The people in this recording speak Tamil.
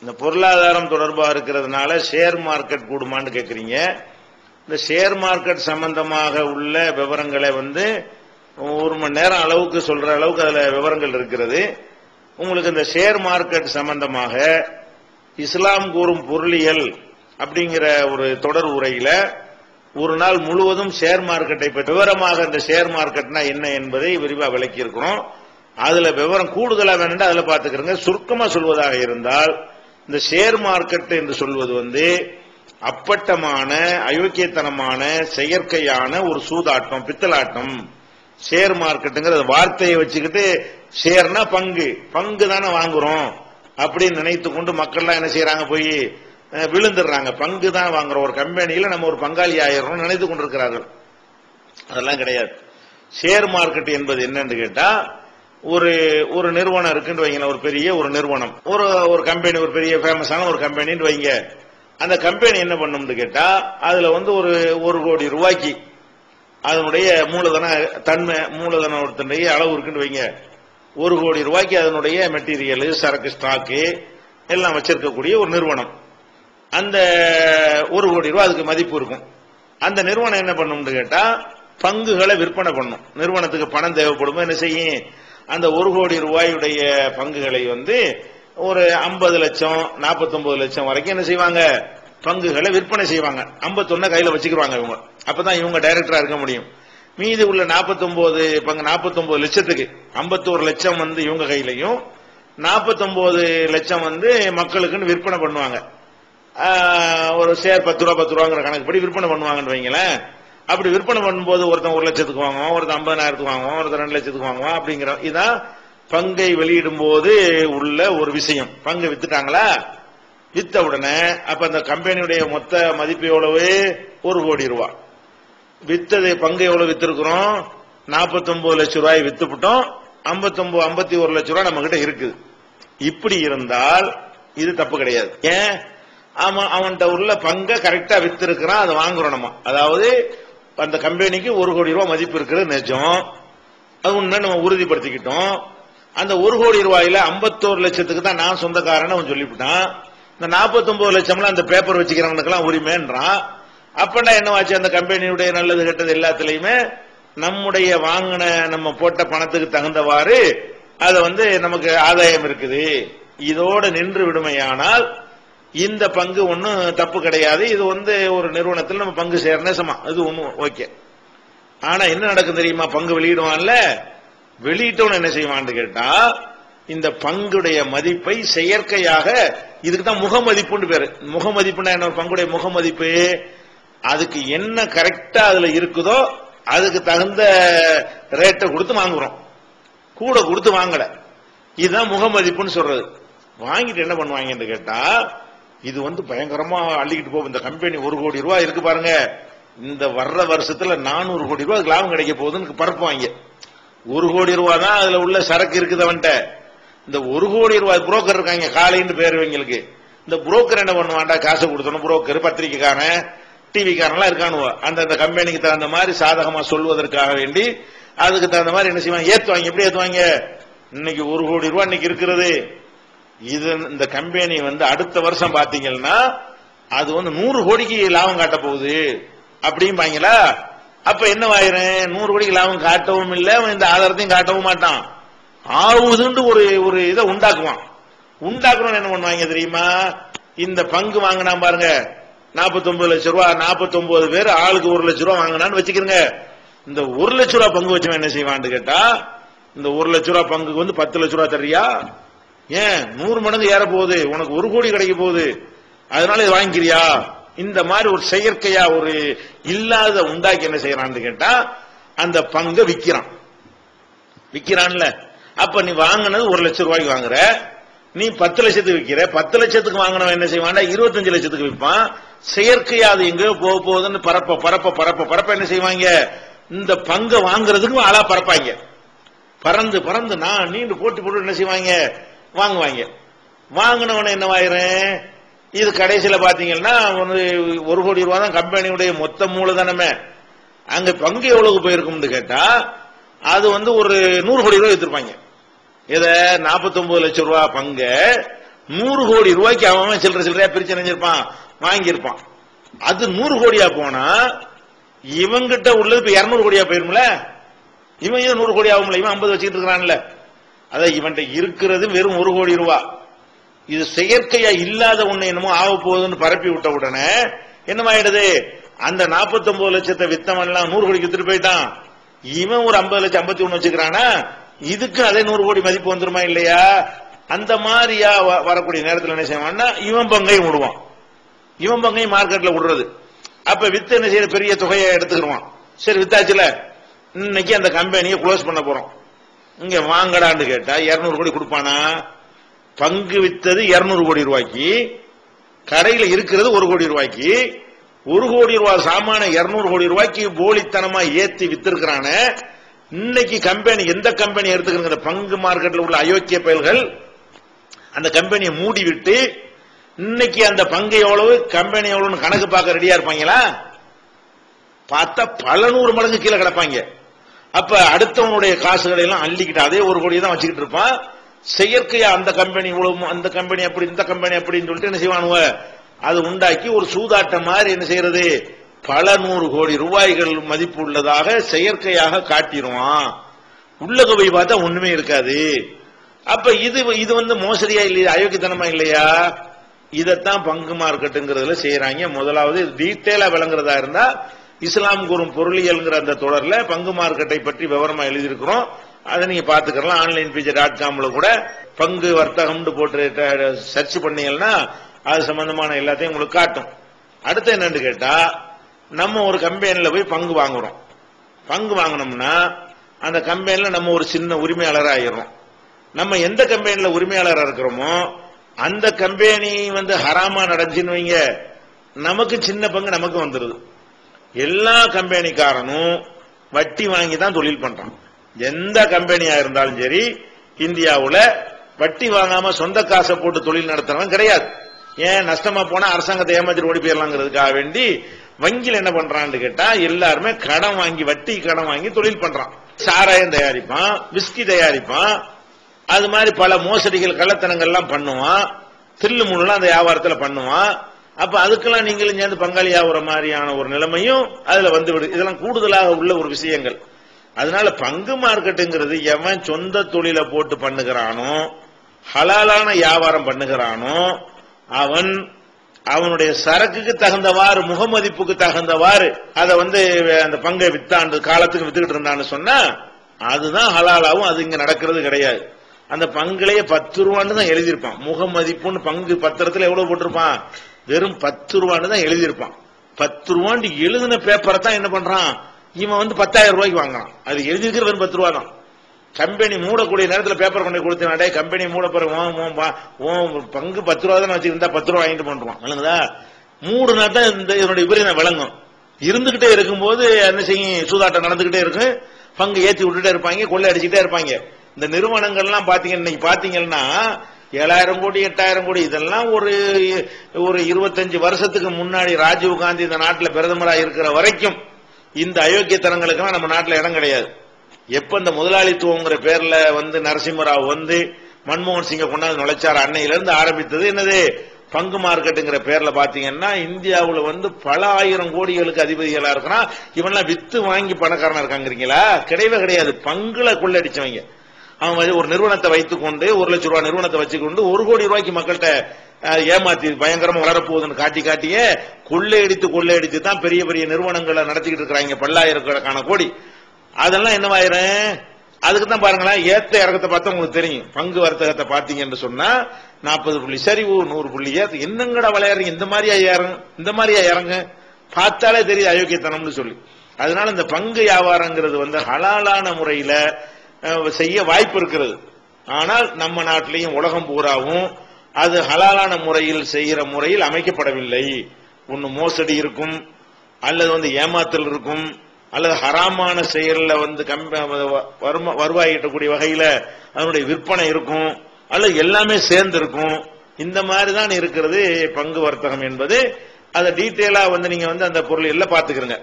இந்த பொருளாதாரம் தொடர்பா இருக்கிறதுனால ஷேர் மார்க்கெட் கூடுமான்னு கேக்குறீங்க இந்த ஷேர் மார்க்கெட் சம்பந்தமாக உள்ள விவரங்களை வந்து ஒரு மணி நேரம் அளவுக்கு சொல்ற அளவுக்கு அதுல விவரங்கள் இருக்கிறது உங்களுக்கு இந்த ஷேர் மார்க்கெட் சம்பந்தமாக இஸ்லாம் கூறும் பொருளியல் அப்படிங்கிற ஒரு தொடர் உரையில ஒரு நாள் முழுவதும் ஷேர் மார்க்கெட்டை பற்றி விவரமாக இந்த ஷேர் மார்க்கெட்னா என்ன என்பதை விரிவா விளக்கி இருக்கிறோம் அதுல விவரம் கூடுதலா வேணும்னா அதுல பாத்துக்கிறோங்க சுருக்கமா சொல்வதாக இருந்தால் இந்த ஷேர் மார்க்கெட் என்று சொல்வது வந்து அப்பட்டமான அயோக்கியத்தனமான செயற்கையான ஒரு சூதாட்டம் பித்தலாட்டம் ஷேர் மார்க்கெட்டுங்கிற வார்த்தையை வச்சுக்கிட்டு ஷேர்னா பங்கு பங்கு தானே வாங்குறோம் அப்படின்னு நினைத்து கொண்டு மக்கள்லாம் என்ன செய்யறாங்க போய் அஹ், விழுந்துடுறாங்க பங்கு தான் வாங்குறோம் ஒரு கம்பெனியில நம்ம ஒரு பங்காளி ஆயிடுறோம் நினைத்து கொண்டிருக்கிறார்கள் அதெல்லாம் கிடையாது ஷேர் மார்க்கெட் என்பது என்னன்னு கேட்டா ஒரு ஒரு நிறுவனம் இருக்குன்னு வைங்களேன் ஒரு பெரிய ஒரு நிறுவனம் ஒரு ஒரு கம்பெனி ஒரு பெரிய ஃபேமஸான ஒரு கம்பெனின்னு வைங்க அந்த கம்பெனி என்ன பண்ணும்னு கேட்டா அதுல வந்து ஒரு ஒரு கோடி ரூபாய்க்கு அதனுடைய மூலதன தன்மை மூலதன ஒருத்தனுடைய அளவு இருக்குன்னு வைங்க ஒரு கோடி ரூபாய்க்கு அதனுடைய மெட்டீரியல் சரக்கு ஸ்டாக்கு எல்லாம் வச்சிருக்கக்கூடிய ஒரு நிறுவனம் அந்த ஒரு கோடி ரூபாய் அதுக்கு மதிப்பு இருக்கும் அந்த நிறுவனம் என்ன பண்ணும்னு கேட்டா பங்குகளை விற்பனை பண்ணும் நிறுவனத்துக்கு பணம் தேவைப்படும் என்ன செய்யும் அந்த ஒரு கோடி ரூபாயுடைய பங்குகளை வந்து ஒரு ஐம்பது லட்சம் 49 லட்சம் வரைக்கும் என்ன செய்வாங்க பங்குகளை விற்பனை செய்வாங்க 51 கையில வச்சுக்கிருவாங்க இவங்க அப்பதான் இவங்க டைரக்டரா இருக்க முடியும் மீதி உள்ள 49 பங்கு 49 லட்சத்துக்கு 51 லட்சம் வந்து இவங்க கையிலையும் 49 லட்சம் வந்து மக்களுக்குன்னு விற்பனை பண்ணுவாங்க ஆஹ், ஒரு ஷேர் பத்து ரூபா பத்து ரூபாங்கிற கணக்குப்படி விற்பனை பண்ணுவாங்கன்னு வைங்களேன் அப்படி விற்பனை பண்ணும்போது ஒருத்தன் ஒரு லட்சத்துக்கு வாங்குவான் ஒருத்தன் ஐம்பதாயிரத்துக்கு வாங்குவான் ஒருத்தன் ரெண்டு லட்சத்துக்கு வாங்குவான் அப்படிங்கிற இதான் பங்கை வெளியிடும் போது உள்ள ஒரு விஷயம் பங்கு வித்துட்டாங்களா வித்த உடனே அப்ப அந்த கம்பெனியுடைய மொத்த மதிப்பு எவ்வளவு ஒரு கோடி ரூபாய் வித்தது பங்கு எவ்வளவு வித்திருக்கிறோம் 49 லட்சம் ரூபாய் வித்துவிட்டோம் 59 ஐம்பத்தி ஒரு லட்சம் ரூபாய் நம்ம கிட்ட இருக்குது இப்படி இருந்தால் இது தப்பு கிடையாது ஏன் அவன் அவன்கிட்ட உள்ள பங்கை கரெக்டா வித்திருக்கிறான் அதை வாங்குறோம் நம்ம அதாவது அந்த கம்பெனிக்கு ஒரு கோடி ரூபாய் மதிப்பு இருக்கிறது நிஜம் அது உண்மை நம்ம உறுதிப்படுத்திக்கிட்டோம் அந்த ஒரு கோடி ரூபாயில 51 லட்சத்துக்கு தான் நான் சொந்தக்காரன்னு அவன் சொல்லிவிட்டான் இந்த 49 லட்சம்லாம் அந்த பேப்பர் வச்சுக்கிறவனுக்கெல்லாம் உரிமைன்றான் அப்படா என்னவாச்சு அந்த கம்பெனியுடைய நல்லது கெட்டது எல்லாத்துலயுமே நம்முடைய வாங்கின நம்ம போட்ட பணத்துக்கு தகுந்தவாறு அது வந்து நமக்கு ஆதாயம் இருக்குது இதோட நின்று விடுமையானால் இந்த பங்கு ஒன்றும் தப்பு கிடையாது இது வந்து ஒரு நிறுவனத்தில் நம்ம பங்கு சேரனே சமா இது ஒன்றும் ஓகே ஆனா என்ன நடக்கும் தெரியுமா பங்கு வெளியிடுவான்ல வெளியிட்டவன் என்ன செய்வான்னு கேட்டா இந்த பங்குடைய மதிப்பை செயற்கையாக இதுக்கு தான் முகமதிப்புன்னு பேரு முகமதிப்புனா என்ன ஒரு பங்குடைய முகமதிப்பு அதுக்கு என்ன கரெக்டா அதுல இருக்குதோ அதுக்கு தகுந்த ரேட்டை கொடுத்து வாங்குறோம் கூட கொடுத்து வாங்கல இதுதான் முகமதிப்புன்னு சொல்றது வாங்கிட்டு என்ன பண்ணுவாங்கன்னு கேட்டா இது வந்து பயங்கரமா அள்ளிக்கிட்டு போகும் இந்த கம்பெனி ஒரு கோடி ரூபாய் இருக்கு பாருங்க இந்த வர்ற வருஷத்துல நானூறு கோடி ரூபாய் அதுக்கு லாபம் கிடைக்க போகுதுன்னு பரப்புவாங்க ஒரு கோடி ரூபாய் தான் அதுல உள்ள சரக்கு இருக்குது அவன்கிட்ட இந்த ஒரு கோடி ரூபாய் புரோக்கர் இருக்காங்க காலைன்னு பேர் இவங்களுக்கு இந்த புரோக்கர் என்ன பண்ணுவான்டா காசை கொடுத்தணும் புரோக்கர் பத்திரிக்கைக்காரன் டிவிக்காரன்லாம் இருக்கானுவ அந்த அந்த கம்பெனிக்கு தகுந்த மாதிரி சாதகமா சொல்வதற்காக வேண்டி அதுக்கு தகுந்த மாதிரி என்ன செய்வாங்க ஏத்துவாங்க எப்படி ஏத்துவாங்க இன்னைக்கு ஒரு கோடி ரூபாய் இன்னைக்கு இருக்கிறது இது இந்த கம்பெனி வந்து அடுத்த வருஷம் பாத்தீங்கன்னா அது வந்து நூறு கோடிக்கு லாபம் காட்ட போகுது அப்படிம்பாங்களா அப்ப என்னவாயிரும் நூறு கோடிக்கு லாபம் காட்டவும் இல்லை அவன் இந்த ஆதாரத்தையும் காட்டவும் மாட்டான் ஆவுதுன்னு ஒரு ஒரு இதை உண்டாக்குவான் உண்டாக்குறோம் என்ன பண்ணுவாங்க தெரியுமா இந்த பங்கு வாங்கினா பாருங்க 49 லட்சம் ரூபா 49 பேர் ஆளுக்கு ஒரு லட்சம் ரூபா வாங்கினான்னு வச்சுக்கிறங்க இந்த ஒரு லட்சம் ரூபா பங்கு வச்சவன் என்ன செய்வான்னு கேட்டா இந்த ஒரு லட்சம் ரூபா பங்குக்கு வந்து பத்து லட்சம் ரூபா தர்றியா ஏன் நூறு மடங்கு ஏற போகுது உனக்கு ஒரு கோடி கிடைக்க போகுது அதனால இது வாங்கிக்கிறியா இந்த மாதிரி ஒரு செயற்கையா ஒரு இல்லாத உண்டாக்கி என்ன செய்யறான்னு கேட்டா அந்த பங்கை விக்கிறான் விக்கிறான்ல அப்ப நீ வாங்கினது ஒரு லட்சம் ரூபாய்க்கு வாங்குற நீ பத்து லட்சத்துக்கு விக்கிற பத்து லட்சத்துக்கு வாங்கினவன் என்ன செய்வான்டா இருபத்தஞ்சு லட்சத்துக்கு விற்பான் செயற்கையா அது எங்கேயோ போக போகுதுன்னு பரப்ப பரப்ப பரப்ப பரப்ப என்ன செய்வாங்க இந்த பங்கை வாங்குறதுக்கு ஆளா பரப்பாங்க பறந்து பறந்து நான் நீண்டு போட்டி போட்டு என்ன செய்வாங்க வாங்குவாங்க வாங்கினவன என்னவாயிரும் இது கடைசியில பாத்தீங்கன்னா வந்து ஒரு கோடி ரூபா தான் கம்பெனியுடைய மொத்த மூலதனமே அங்க பங்கு எவ்வளவு போயிருக்கும்னு கேட்டா அது வந்து ஒரு நூறு கோடி ரூபாய் வித்திருப்பாங்க இத 49 லட்சம் ரூபாய் பங்கு நூறு கோடி ரூபாய்க்கு அவன் சில்லற சில்லறையா பிரிச்சு நினைஞ்சிருப்பான் வாங்கியிருப்பான் அது நூறு கோடியா போனா இவங்கிட்ட உள்ளது இப்ப இருநூறு கோடியா போயிரும்ல இவன் ஏன் நூறு கோடி ஆகும்ல இவன் ஐம்பது வச்சுக்கிட்டு இருக்கிறான்ல அதான் இவன்கிட்ட இருக்கிறது வெறும் ஒரு கோடி ரூபா இது செயற்கையா இல்லாத ஒண்ணு என்னமோ ஆக போகுதுன்னு பரப்பி விட்ட உடனே என்னமாயிடுது அந்த 49 லட்சத்தை வித்தவன் எல்லாம் நூறு கோடிக்கு வித்துட்டு போயிட்டான் இவன் ஒரு ஐம்பது லட்சம் ஐம்பத்தி ஒண்ணு வச்சுக்கிறானா இதுக்கு அதே நூறு கோடி மதிப்பு வந்துருமா இல்லையா அந்த மாதிரியா வ- வரக்கூடிய நேரத்தில் என்ன செய்வான்னா இவன் பங்கையும் விடுவான் இவன் பங்கையும் மார்க்கெட்ல விடுறது அப்ப வித்து என்ன செய்யற பெரிய தொகையை எடுத்துக்கிடுவான் சரி வித்தாச்சுல இன்னைக்கு அந்த கம்பெனியை க்ளோஸ் பண்ண போறோம் இங்க வாங்கடான்னு கேட்டா 200 கோடி கொடுப்பானா பங்கு வித்தது 200 கோடி ரூபாய்க்கு கடையில இருக்கிறது ஒரு கோடி ரூபாய்க்கு ஒரு கோடி ரூபாய் சாமான 200 கோடி ரூபாய்க்கு போலித்தனமா ஏத்தி வித்திருக்கிறான இன்னைக்கு கம்பெனி எந்த கம்பெனி எடுத்துக்கிற பங்கு மார்க்கெட்ல உள்ள அயோக்கிய பயல்கள் அந்த கம்பெனியை மூடி விட்டு இன்னைக்கு அந்த பங்கு எவ்வளவு கம்பெனி எவ்வளவுன்னு கணக்கு பார்க்க ரெடியா இருப்பாங்களா பார்த்தா பல நூறு மடங்கு கீழே கிடப்பாங்க அப்ப அடுத்தவனுடைய காசுகளை எல்லாம் அள்ளிக்கிட்டு அதே ஒரு கோடி தான் வச்சுக்கிட்டு இருப்பான் செயற்கையா அந்த கம்பெனி இவ்வளவு அந்த கம்பெனி அப்படி இந்த கம்பெனி அப்படின்னு சொல்லிட்டு என்ன செய்வானுவ அது உண்டாக்கி ஒரு சூதாட்டம் மாதிரி என்ன செய்யறது பல நூறு கோடி ரூபாய்கள் மதிப்பு உள்ளதாக செயற்கையாக காட்டிடுவான் உள்ளக போய் பார்த்தா ஒண்ணுமே இருக்காது அப்ப இது இது வந்து மோசடியா இல்லையா அயோக்கியத்தனமா இல்லையா இதைத்தான் பங்கு மார்க்கெட்டுங்கிறதுல செய்யறாங்க முதலாவது டீட்டெயிலா விளங்குறதா இருந்தா இஸ்லாம் கூறும் பொருளியல்ங்கிற அந்த தொடர்ல பங்கு மார்க்கெட்டை பற்றி விவரமா எழுதியிருக்கிறோம் அதை நீங்க பாத்துக்கலாம் ஆன்லைன் பிஜே டாட் காம்ல கூட பங்கு வர்த்தகம்னு போட்டு சர்ச் பண்ணீங்கன்னா அது சம்பந்தமான எல்லாத்தையும் உங்களுக்கு காட்டும் அடுத்து என்னன்னு கேட்டா நம்ம ஒரு கம்பெனில போய் பங்கு வாங்குறோம் பங்கு வாங்கினோம்னா அந்த கம்பெனில நம்ம ஒரு சின்ன உரிமையாளர் ஆயிடுறோம் நம்ம எந்த கம்பெனில உரிமையாளரா இருக்கிறோமோ அந்த கம்பெனி வந்து ஹராமா நடந்துச்சுன்னு வைங்க நமக்கு சின்ன பங்கு நமக்கு வந்துருது எல்லா கம்பெனிக்காரனும் வட்டி வாங்கி தான் தொழில் பண்றான் எந்த கம்பெனியா இருந்தாலும் சரி இந்தியாவுல வட்டி வாங்காம சொந்த காசை போட்டு தொழில் நடத்துறவன் கிடையாது ஏன் நஷ்டமா போனா அரசாங்கத்தை ஏமாத்திட்டு ஓடி போயிடலாங்கிறதுக்காக வேண்டி வங்கியில் என்ன பண்றான்னு கேட்டா எல்லாருமே கடன் வாங்கி வட்டி கடன் வாங்கி தொழில் பண்றான் சாராயம் தயாரிப்பான் விஸ்கி தயாரிப்பான் அது மாதிரி பல மோசடிகள் கள்ளத்தனங்கள் எல்லாம் பண்ணுவான் தில்லு முள்ளுலாம் அந்த வியாபாரத்துல பண்ணுவான் அப்ப அதுக்கெல்லாம் நீங்களும் சேர்ந்து பங்காளி ஆகுற மாதிரியான ஒரு நிலைமையும் அதுல வந்து விடு இதெல்லாம் கூடுதலாக உள்ள ஒரு விஷயங்கள் அதனால பங்கு மார்க்கெட்டுங்கிறது எவன் சொந்த தொழிலை போட்டு பண்ணுகிறானோ ஹலாலான வியாபாரம் பண்ணுகிறானோ அவன் அவனுடைய சரக்குக்கு தகுந்தவாறு முகமதிப்புக்கு தகுந்தவாறு அதை வந்து அந்த பங்கை வித்தாண்டு காலத்துக்கு வித்துக்கிட்டு இருந்தான்னு சொன்னா அதுதான் ஹலாலாவும் அது இங்க நடக்கிறது கிடையாது அந்த பங்குலயே பத்து ரூபான்னு தான் எழுதியிருப்பான் முகமதிப்புன்னு பங்கு பத்திரத்துல எவ்வளவு போட்டிருப்பான் வெறும் பத்து ரூபான்னு தான் எழுதியிருப்பான் பத்து ரூபான்னு எழுதின பேப்பரை தான் என்ன பண்றான் இவன் வந்து பத்தாயிரம் ரூபாய்க்கு வாங்குறான் அது எழுதியிருக்கிற வெறும் பத்து ரூபா தான் கம்பெனி மூடக்கூடிய நேரத்தில் பேப்பர் கொண்டு கொடுத்தனாடே கம்பெனி மூட போற பங்கு பத்து ரூபா தானே வச்சிருந்தா பத்து ரூபா வாங்கிட்டு பண்ணுவான் விளங்குதா மூடுனா தான் இந்த இதனுடைய விபரீதம் விளங்கும் இருந்துகிட்டே இருக்கும்போது என்ன செய்யும் சூதாட்டம் நடந்துகிட்டே இருக்கும் பங்கு ஏத்தி விட்டுட்டே இருப்பாங்க கொள்ளை அடிச்சுட்டே இருப்பாங்க இந்த நிறுவனங்கள்லாம் பாத்தீங்க இன்னைக்கு பாத்தீங்கன்னா ஏழாயிரம் கோடி எட்டாயிரம் கோடி இதெல்லாம் ஒரு ஒரு இருபத்தஞ்சு வருஷத்துக்கு முன்னாடி ராஜீவ் காந்தி இந்த நாட்டில் பிரதமராக இருக்கிற வரைக்கும் இந்த அயோக்கியத்தனங்களுக்கெல்லாம் நம்ம நாட்டில் இடம் கிடையாது எப்ப இந்த முதலாளித்துவங்கிற பேர்ல வந்து நரசிம்மராவ் வந்து மன்மோகன் சிங்கை கொண்டாந்து நுழைச்சார் அன்னையில இருந்து ஆரம்பித்தது என்னது பங்கு மார்க்கெட்டுங்கிற பேர்ல பாத்தீங்கன்னா இந்தியாவுல வந்து பல ஆயிரம் கோடிகளுக்கு அதிபதிகளா இருக்கிறான் இவன்லாம் வித்து வாங்கி பணக்காரனா இருக்காங்கிறீங்களா கிடையவே கிடையாது பங்குல கொள்ளடிச்சவங்க அவன் வந்து ஒரு நிறுவனத்தை வைத்துக் கொண்டு ஒரு லட்சம் ரூபாய் நிறுவனத்தை வச்சுக்கொண்டு ஒரு கோடி ரூபாய்க்கு மக்கள்கிட்ட அஹ், ஏமாத்தி பயங்கரமா வளரப்போகுதுன்னு காட்டி காட்டியே கொள்ளையடித்து கொள்ளையடித்து தான் பெரிய பெரிய நிறுவனங்களை நடத்திக்கிட்டு இருக்கிறாங்க பல்லாயிரக்கணக்கான கோடி அதெல்லாம் என்னவாயிரும் அதுக்கு தான் பாருங்களேன் ஏத்த இறக்கத்தை பார்த்தா உங்களுக்கு தெரியும் பங்கு வர்த்தகத்தை பார்த்தீங்கன்னு சொன்னா நாற்பது புள்ளி சரிவு நூறு புள்ளி ஏத்த என்னங்கடா விளையாடுறீங்க இந்த மாதிரியா இறங்கு இந்த மாதிரியா இறங்கு பார்த்தாலே தெரியுது அயோக்கியத்தனம்னு சொல்லி அதனால இந்த பங்கு வியாபாரங்கிறது வந்து ஹலாலான முறையில அஹ், செய்ய வாய்ப்பு இருக்கிறது ஆனால் நம்ம நாட்டிலையும் உலகம் பூராவும் அது ஹலாலான முறையில் செய்கிற முறையில் அமைக்கப்படவில்லை ஒன்னு மோசடி இருக்கும் அல்லது வந்து ஏமாத்தல் இருக்கும் அல்லது ஹராமான செயல்ல வந்து கம்ப வரும- வருவாய் ஈட்டக்கூடிய வகையில அதனுடைய விற்பனை இருக்கும் அல்லது எல்லாமே சேர்ந்து இருக்கும் இந்த மாதிரி தான் இருக்கிறது பங்கு வர்த்தகம் என்பது அதை டீட்டெயிலா வந்து நீங்க வந்து அந்த பொருள் எல்லாம் பாத்துக்கிறங்க